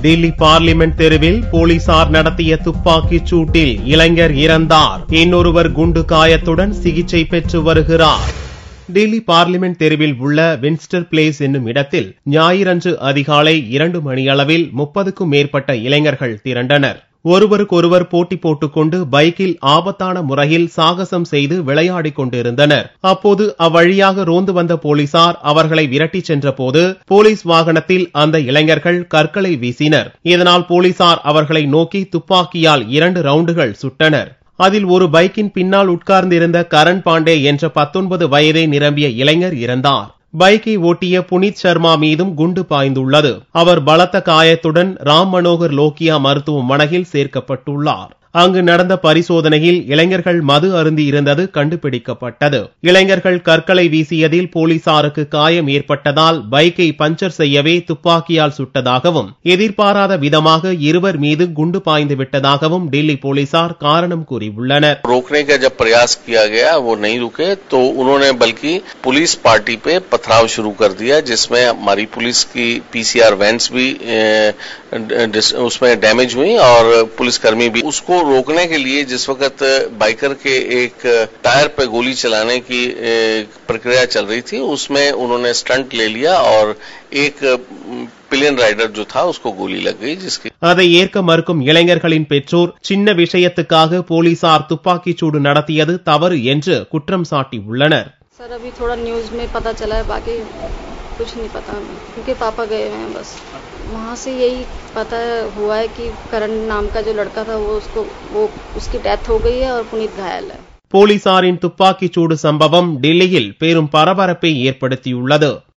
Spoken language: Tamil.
டெல்லி பார்லிமெண்ட் தெருவில் போலீசார் நடத்திய துப்பாக்கிச் சூட்டில் இளைஞர் இறந்தார் இன்னொருவர் குண்டு காயத்துடன் சிகிச்சை பெற்று வருகிறார் டெல்லி பார்லிமெண்ட் தெருவில் உள்ள வின்ஸ்டர் பிளேஸ் என்னும் இடத்தில் ஞாயிறன்று அதிகாலை இரண்டு மணியளவில் முப்பதுக்கும் மேற்பட்ட இளைஞர்கள் திரண்டனர் ஒருவருக்கொருவர் போட்டி போட்டுக்கொண்டு பைக்கில் ஆபத்தான முறையில் சாகசம் செய்து விளையாடிக் கொண்டிருந்தனர் அப்போது அவ்வழியாக ரோந்து வந்த போலீசார் அவர்களை விரட்டிச் சென்றபோது போலீஸ் வாகனத்தில் அந்த இளைஞர்கள் கற்களை வீசினர் இதனால் போலீசார் அவர்களை நோக்கி துப்பாக்கியால் இரண்டு ரவுண்டுகள் சுட்டனர் அதில் ஒரு பைக்கின் பின்னால் உட்கார்ந்திருந்த கரண் பாண்டே என்ற பத்தொன்பது வயதை நிரம்பிய இளைஞர் இறந்தார் பைக்கை ஓட்டிய புனித் சர்மா மீதும் குண்டு பாய்ந்துள்ளது அவர் பலத்த காயத்துடன் ராம் மனோகர் லோக்கியா மருத்துவமனையில் சேர்க்கப்பட்டுள்ளார் அங்கு நடந்த பரிசோதனையில் இளைஞர்கள் மது அருந்தி இருந்தது கண்டுபிடிக்கப்பட்டது இளைஞர்கள் கற்களை வீசியதில் போலீசாருக்கு காயம் ஏற்பட்டதால் பைக்கை பஞ்சர் செய்யவே துப்பாக்கியால் சுட்டதாகவும் எதிர்பாராத விதமாக இருவர் மீது குண்டு பாய்ந்து விட்டதாகவும் டெல்லி போலீசார் காரணம் கூறியுள்ளனர் रोकने का जब प्रयास किया गया वो नहीं रुके तो उन्होंने बल्कि पुलिस पार्टी पे पथराव शुरू कर दिया जिसमें हमारी पुलिस की पीसीआर वैन्स भी ए, डिस- उसमें डैमेज हुई और पुलिसकर्मी भी उसको रोकने के लिए जिस वक्त बाइकर के एक टायर पे गोली चलाने की ए, प्रक्रिया चल रही थी उसमें उन्होंने स्टंट ले लिया और एक पिलियन राइडर जो था उसको गोली लग गई जिसकी அதை ஏற்க மறுக்கும் இளைஞர்களின் பெற்றோர் சின்ன விஷயத்துக்காக போலீசார் துப்பாக்கிச் சூடு நடத்தியது தவறு என்று குற்றம் சாட்டியுள்ளனர் सर अभी थोड़ा न्यूज़ में पता चला है बाकी कुछ नहीं पता हमें क्योंकि पापा गए हुए हैं बस वहाँ से यही पता हुआ है कि करण नाम का जो लड़का था वो उसको वो उसकी डेथ हो गई है और पुनीत घायल है போலீசாரின் துப்பாக்கிச் சூடு சம்பவம் டெல்லியில் பெரும் பரபரப்பை ஏற்படுத்தியுள்ளது